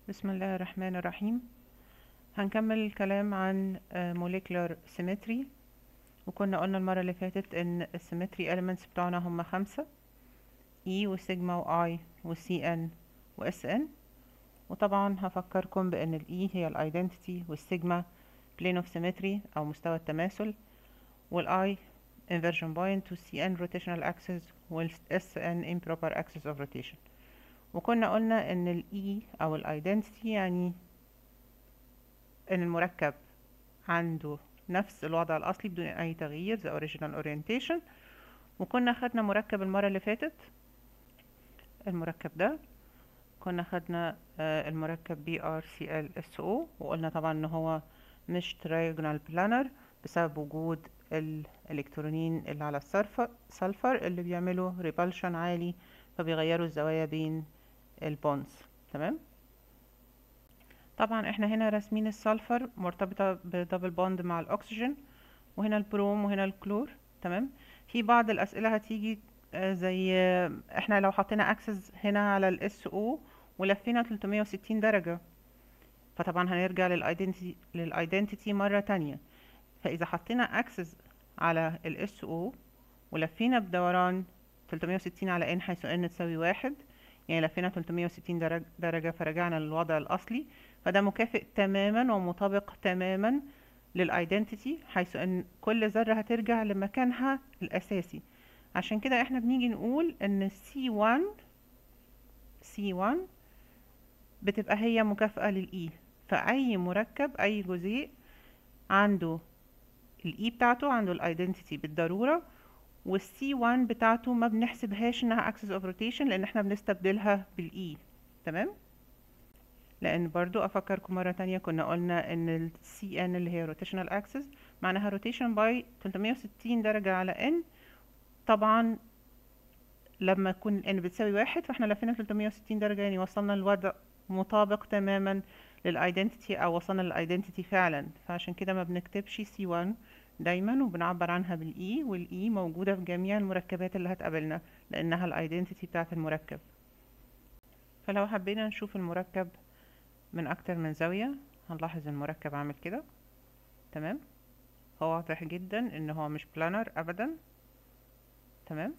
بسم الله الرحمن الرحيم هنكمل الكلام عن آه، molecular symmetry وكنا قلنا المرة اللي فاتت ان السيمتري elements بتوعنا هم خمسة E وسيجما و I و CN و SN وطبعا هفكركم بان ال E هي ال identity والسيجما plane of symmetry او مستوى التماثل وال I inversion point وال CN rotational axis وال SN improper axis of rotation وكنا قلنا ان ال E او ال identity يعني ان المركب عنده نفس الوضع الاصلي بدون اي تغيير the original orientation وكنا خدنا مركب المرة اللي فاتت المركب ده كنا خدنا آه، المركب BrClSO وقلنا طبعا ان هو مش trigonal planar بسبب وجود الالكترونين اللي على السلفر سلفر اللي بيعملوا repulsion عالي فبيغيروا الزوايا بين البونز تمام طبعا احنا هنا راسمين السلفر مرتبطة بدبل بوند مع الاكسجين وهنا البروم وهنا الكلور تمام في بعض الاسئلة هتيجي آه، زي آه، احنا لو حطينا اكسس هنا على الاس او ولفينا 360 درجة فطبعا هنرجع للايدنتي للايدنتيتي مرة تانية فاذا حطينا اكسس على الاس او ولفينا بدوران 360 على ان حيث ان تساوي واحد يعني لفينا 360 درج- درجة فرجعنا للوضع الأصلي فده مكافئ تماما ومطابق تماما للايدنتيتي حيث ان كل ذرة هترجع لمكانها الأساسي عشان كده احنا بنيجي نقول ان C1 C1 بتبقى هي مكافأة للإي فأي مركب أي جزيء عنده الإي بتاعته عنده الايدنتيتي بالضرورة والسي 1 بتاعته ما بنحسبهاش انها اكسس اوف روتيشن لان احنا بنستبدلها بالاي تمام لان برضو افكركم مرة تانية كنا قلنا ان ال CN اللي هي روتيشنال اكسس معناها روتيشن باي 360 درجة على n طبعا لما تكون ال n بتساوي واحد فاحنا لفينا 360 درجة يعني وصلنا لوضع مطابق تماما للايدنتيتي او وصلنا للايدنتيتي فعلا فعشان كده ما بنكتبش C1 دايما وبنعبر عنها بالاي والاي موجودة في جميع المركبات اللي هتقابلنا لانها الايدنتيتي بتاعت المركب فلو حبينا نشوف المركب من اكتر من زاوية هنلاحظ المركب عامل كده تمام هو واضح جدا ان هو مش بلانر ابدا تمام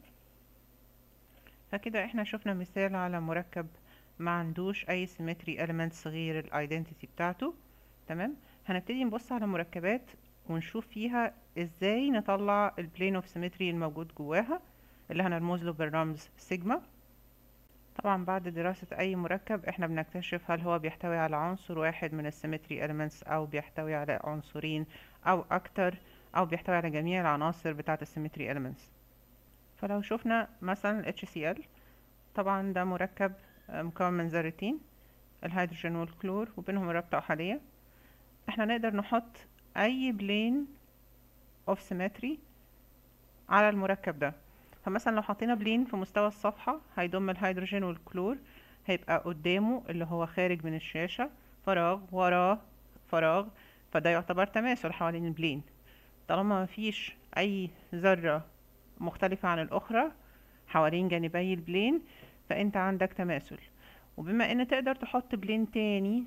فكده احنا شفنا مثال على مركب ما عندوش اي symmetry elements غير الايدنتيتي بتاعته تمام هنبتدي نبص على مركبات ونشوف فيها ازاي نطلع البلين اوف سيمتري الموجود جواها اللي هنرمز له بالرمز سيجما طبعا بعد دراسة اي مركب احنا بنكتشف هل هو بيحتوي على عنصر واحد من السيمتري elements او بيحتوي على عنصرين او اكتر او بيحتوي على جميع العناصر بتاعة السيمتري elements فلو شفنا مثلا HCl طبعا ده مركب آه، مكون من ذرتين الهيدروجين والكلور وبينهم رابطة أحادية احنا نقدر نحط اي بلين اوف سيمتري على المركب ده فمثلا لو حطينا بلين في مستوى الصفحة هيضم الهيدروجين والكلور هيبقى قدامه اللي هو خارج من الشاشة فراغ وراه فراغ فده يعتبر تماثل حوالين البلين طالما مفيش اي ذرة مختلفة عن الاخرى حوالين جانبي البلين فانت عندك تماثل وبما ان تقدر تحط بلين تاني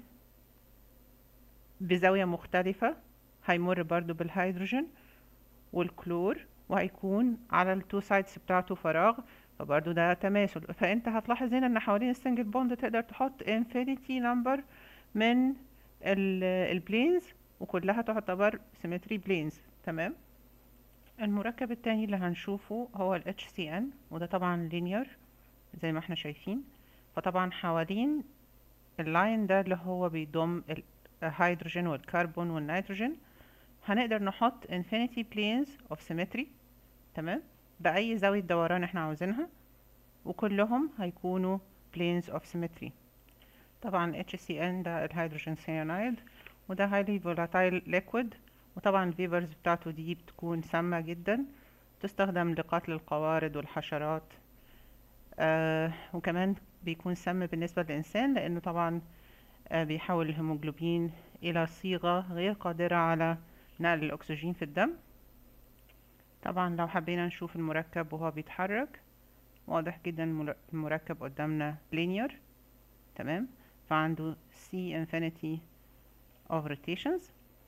بزاوية مختلفة هيمر برضو بالهيدروجين والكلور وهيكون على التو سايدز بتاعته فراغ فبرضو ده تماثل فانت هتلاحظ هنا ان حوالين السنجل بوند تقدر تحط infinity number من البلينز وكلها تعتبر symmetry planes تمام المركب التاني اللي هنشوفه هو ال HCN وده طبعا linear زي ما احنا شايفين فطبعا حوالين اللاين ده اللي هو بيضم الهيدروجين والكربون والنيتروجين هنقدر نحط infinity planes of symmetry تمام بأي زاوية دوران احنا عاوزينها وكلهم هيكونوا planes of symmetry طبعا HCN ده الهيدروجين سيانايد وده highly volatile liquid وطبعا الفيبرز بتاعته دي بتكون سامة جدا تستخدم لقتل القوارض والحشرات آه وكمان بيكون سام بالنسبة للإنسان لأنه طبعا آه بيحول الهيموجلوبين إلى صيغة غير قادرة على نقل الأكسجين في الدم طبعا لو حبينا نشوف المركب وهو بيتحرك واضح جدا المر- المركب قدامنا linear تمام فعنده C infinity of rotations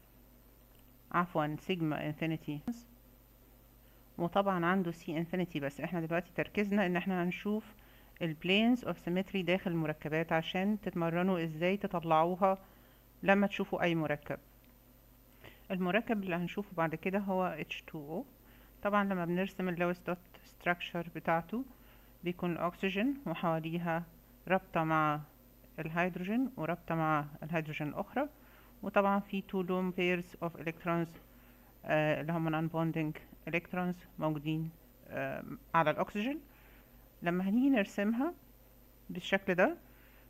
عفوا سيجما infinity وطبعا عنده C infinity بس احنا دلوقتي تركيزنا ان احنا هنشوف البلينز اوف سيمتري داخل المركبات عشان تتمرنوا ازاي تطلعوها لما تشوفوا اي مركب المركب اللي هنشوفه بعد كده هو H2O طبعا لما بنرسم اللويس دوت ستراكشر بتاعته بيكون الاكسجين وحواليها رابطة مع الهيدروجين ورابطة مع الهيدروجين الأخرى وطبعا في two lone pairs of electrons آه اللي هم non bonding electrons موجودين آه على الأكسجين لما هنيجي نرسمها بالشكل ده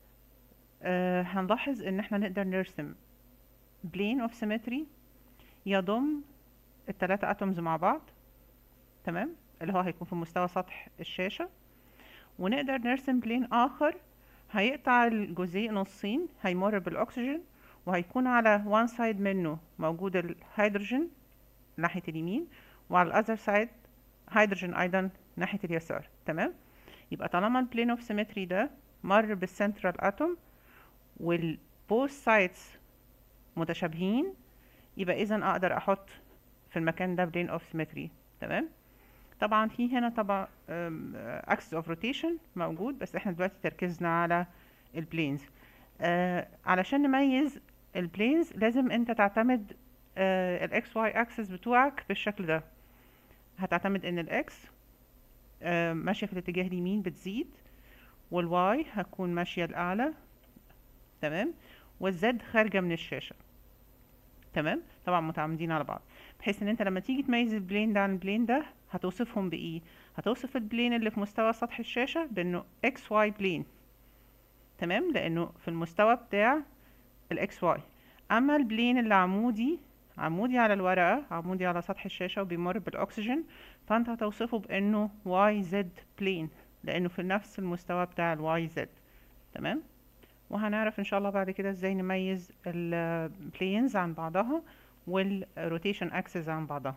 آه هنلاحظ ان احنا نقدر نرسم plane of symmetry يضم التلاتة اتومز مع بعض تمام اللي هو هيكون في مستوى سطح الشاشة ونقدر نرسم بلين اخر هيقطع الجزيء نصين هيمر بالاكسجين وهيكون على وان سايد منه موجود الهيدروجين ناحية اليمين وعلى الاذر سايد هيدروجين ايضا ناحية اليسار تمام يبقى طالما البلين اوف سيمتري ده مر بالسنترال اتوم والبوث سايدز متشابهين يبقى اذا اقدر احط في المكان ده بلين اوف سيمتري تمام طبعا في هنا طبعا اكسس اوف روتيشن موجود بس احنا دلوقتي تركيزنا على البلينز آه علشان نميز البلينز لازم انت تعتمد آه الاكس واي اكسس بتوعك بالشكل ده هتعتمد ان الاكس آه ماشيه في الاتجاه اليمين بتزيد والواي هتكون ماشيه الاعلى تمام والزد خارجه من الشاشه تمام طبعا متعامدين على بعض بحيث ان انت لما تيجي تميز البلين ده عن البلين ده هتوصفهم بايه هتوصف البلين اللي في مستوى سطح الشاشة بانه اكس واي بلين تمام لانه في المستوى بتاع الاكس واي اما البلين اللي عمودي عمودي على الورقة عمودي على سطح الشاشة وبيمر بالاكسجين فانت هتوصفه بانه واي زد بلين لانه في نفس المستوى بتاع الواي زد تمام وهنعرف ان شاء الله بعد كده ازاي نميز البلينز عن بعضها والروتيشن اكسس عن بعضها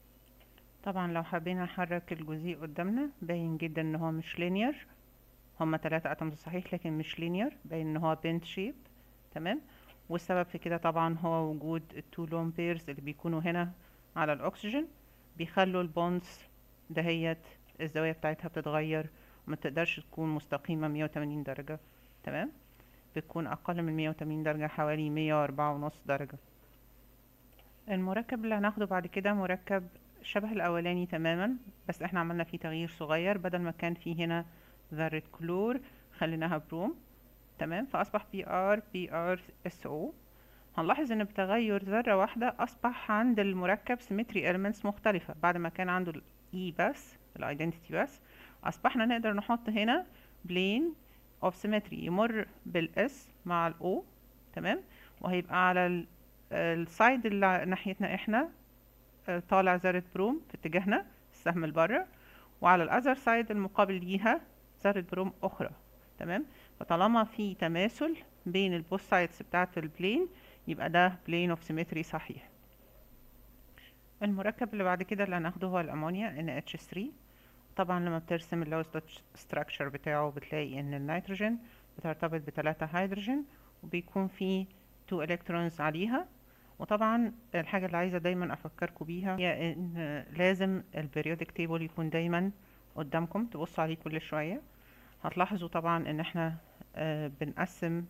طبعا لو حبينا نحرك الجزيء قدامنا باين جدا ان هو مش لينير هما تلاتة اتومز صحيح لكن مش لينير باين ان هو بنت شيب تمام والسبب في كده طبعا هو وجود التو لون بيرز اللي بيكونوا هنا على الاكسجين بيخلوا البونز دهيت الزاوية بتاعتها بتتغير وما تقدرش تكون مستقيمة مية وتمانين درجة تمام بتكون اقل من مية وتمانين درجة حوالي مية واربعة ونص درجة المركب اللي هناخده بعد كده مركب شبه الاولاني تماما بس احنا عملنا فيه تغيير صغير بدل ما كان فيه هنا ذرة كلور خليناها بروم تمام فاصبح بي ار بي ار اس او هنلاحظ ان بتغير ذرة واحدة اصبح عند المركب سيمتري elements مختلفة بعد ما كان عنده الاي بس الايدنتيتي بس اصبحنا نقدر نحط هنا بلين اوف سيمتري يمر بالاس مع الاو تمام وهيبقى على السايد اللي ناحيتنا احنا طالع ذرة بروم في اتجاهنا السهم لبره وعلى الاذر سايد المقابل ليها ذرة بروم اخرى تمام فطالما في تماثل بين البوث سايدز بتاعة البلين يبقى ده بلين اوف سيمتري صحيح المركب اللي بعد كده اللي هناخده هو الامونيا NH3 طبعا لما بترسم اللوز ستراكشر بتاعه بتلاقي ان النيتروجين بترتبط بتلاتة هيدروجين وبيكون فيه تو الكترونز عليها وطبعا الحاجة اللي عايزة دايما افكركم بيها هي ان لازم البريودك تيبل يكون دايما قدامكم تبصوا عليه كل شوية هتلاحظوا طبعا ان احنا آه بنقسم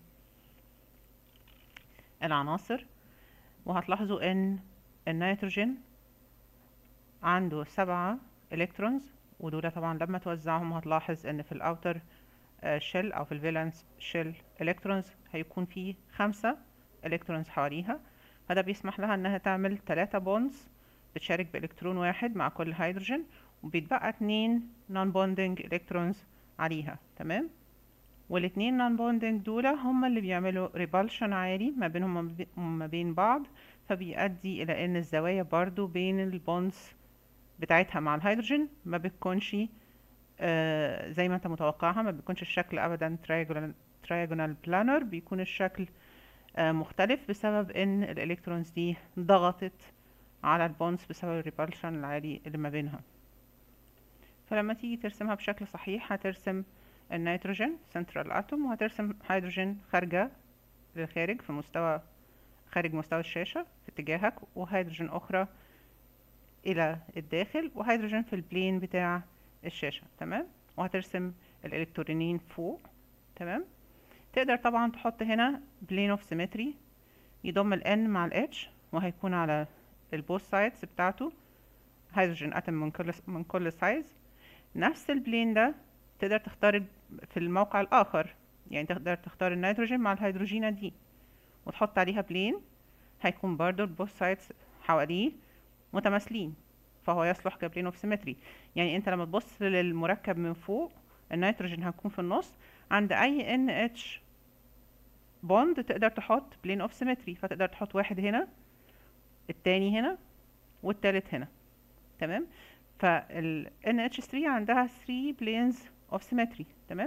العناصر وهتلاحظوا ان النيتروجين عنده سبعة الكترونز ودول طبعا لما توزعهم هتلاحظ ان في الاوتر شيل او في الفالنس شيل الكترونز هيكون فيه خمسة الكترونز حواليها فده بيسمح لها انها تعمل تلاتة بونز بتشارك بالكترون واحد مع كل هيدروجين وبيتبقى اتنين نون بوندنج الكترونز عليها تمام والاتنين نون بوندنج دول هما اللي بيعملوا ريبالشن عالي ما بينهم وما بين بعض فبيؤدي الى ان الزوايا برضو بين البونز بتاعتها مع الهيدروجين ما بتكونش آه زي ما انت متوقعها ما بيكونش الشكل ابدا ترايجونال ترايجونال بلانر بيكون الشكل آه مختلف بسبب ان الالكترونز دي ضغطت على البونز بسبب الريبالشن العالي اللي ما بينها فلما تيجي ترسمها بشكل صحيح هترسم النيتروجين سنترال اتوم وهترسم هيدروجين خارجة للخارج في مستوى خارج مستوى الشاشة في اتجاهك وهيدروجين أخرى إلى الداخل وهيدروجين في البلين بتاع الشاشة تمام وهترسم الإلكترونين فوق تمام تقدر طبعا تحط هنا بلين اوف سيمتري يضم ال N مع ال H وهيكون على البوث سايدز بتاعته هيدروجين اتم من كل من كل سايز نفس البلين ده تقدر تختار في الموقع الآخر يعني تقدر تختار النيتروجين مع الهيدروجينة دي وتحط عليها بلين هيكون برضو البوث سايدز حواليه متماثلين فهو يصلح كبلين اوف سيمتري يعني انت لما تبص للمركب من فوق النيتروجين هيكون في النص عند اي ان اتش بوند تقدر تحط بلين اوف سيمتري فتقدر تحط واحد هنا التاني هنا والتالت هنا تمام فال NH3 عندها 3 planes of symmetry تمام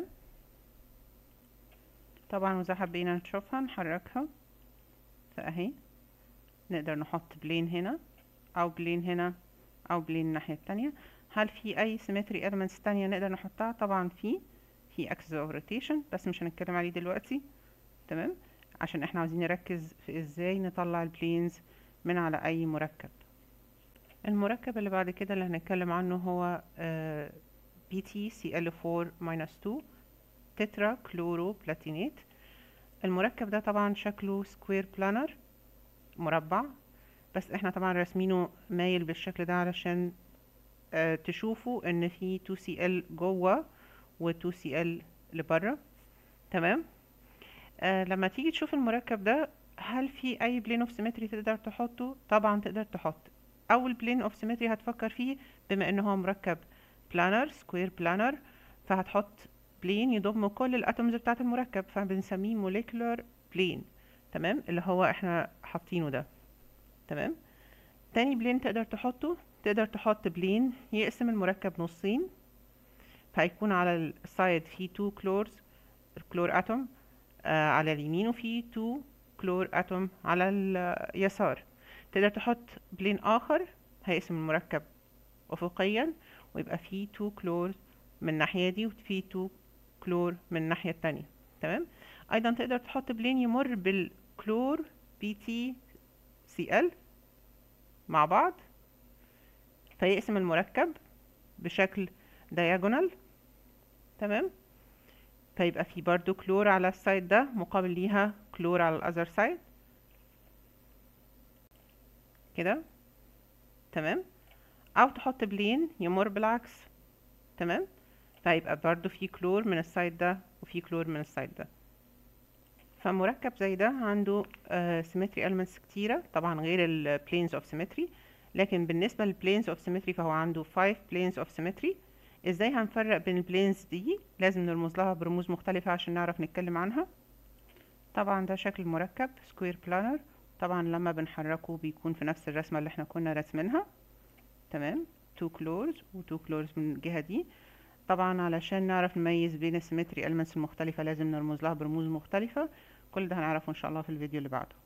طبعا وإذا حبينا نشوفها نحركها فأهي نقدر نحط بلين هنا أو بلين هنا أو بلين الناحية التانية هل في أي symmetry elements تانية نقدر نحطها طبعا في في axis of rotation بس مش هنتكلم عليه دلوقتي تمام عشان احنا عاوزين نركز في ازاي نطلع البلينز من على أي مركب المركب اللي بعد كده اللي هنتكلم عنه هو بي تي سي ال 4 ماينس 2 تترا كلورو بلاتينيت المركب ده طبعا شكله سكوير بلانر مربع بس احنا طبعا راسمينه مايل بالشكل ده علشان آه تشوفوا ان في 2 سي ال جوه و 2 سي ال لبره تمام آه لما تيجي تشوف المركب ده هل في اي بلين اوف سيمتري تقدر تحطه طبعا تقدر تحط اول بلين اوف سيمتري هتفكر فيه بما ان هو مركب بلانر سكوير بلانر فهتحط بلين يضم كل الاتومز بتاعه المركب فبنسميه موليكولار بلين تمام اللي هو احنا حاطينه ده تمام تاني بلين تقدر تحطه تقدر تحط بلين يقسم المركب نصين فهيكون على السايد فيه 2 كلورز الكلور اتوم آه على اليمين وفي 2 كلور اتوم على اليسار تقدر تحط بلين اخر هيقسم المركب افقيا ويبقى فيه 2 كلور من الناحيه دي وفيه 2 كلور من الناحيه التانية تمام ايضا تقدر تحط بلين يمر بالكلور بي تي سي ال مع بعض فيقسم المركب بشكل diagonal تمام فيبقى في برضو كلور على السايد ده مقابل ليها كلور على الاذر سايد كده تمام او تحط بلين يمر بالعكس تمام فيبقى برضو في كلور من السايد ده وفي كلور من السايد ده فمركب زي ده عنده سيمتري uh, elements كتيرة طبعا غير ال planes of symmetry لكن بالنسبة لل planes of symmetry فهو عنده 5 planes of symmetry ازاي هنفرق بين البلينز دي لازم نرمز لها برموز مختلفة عشان نعرف نتكلم عنها طبعا ده شكل مركب سكوير بلانر طبعا لما بنحركه بيكون في نفس الرسمة اللي احنا كنا راسمينها تمام تو كلورز وتو كلورز من الجهة دي طبعا علشان نعرف نميز بين السيمتري elements المختلفة لازم نرمز لها برموز مختلفة كل ده هنعرفه ان شاء الله في الفيديو اللي بعده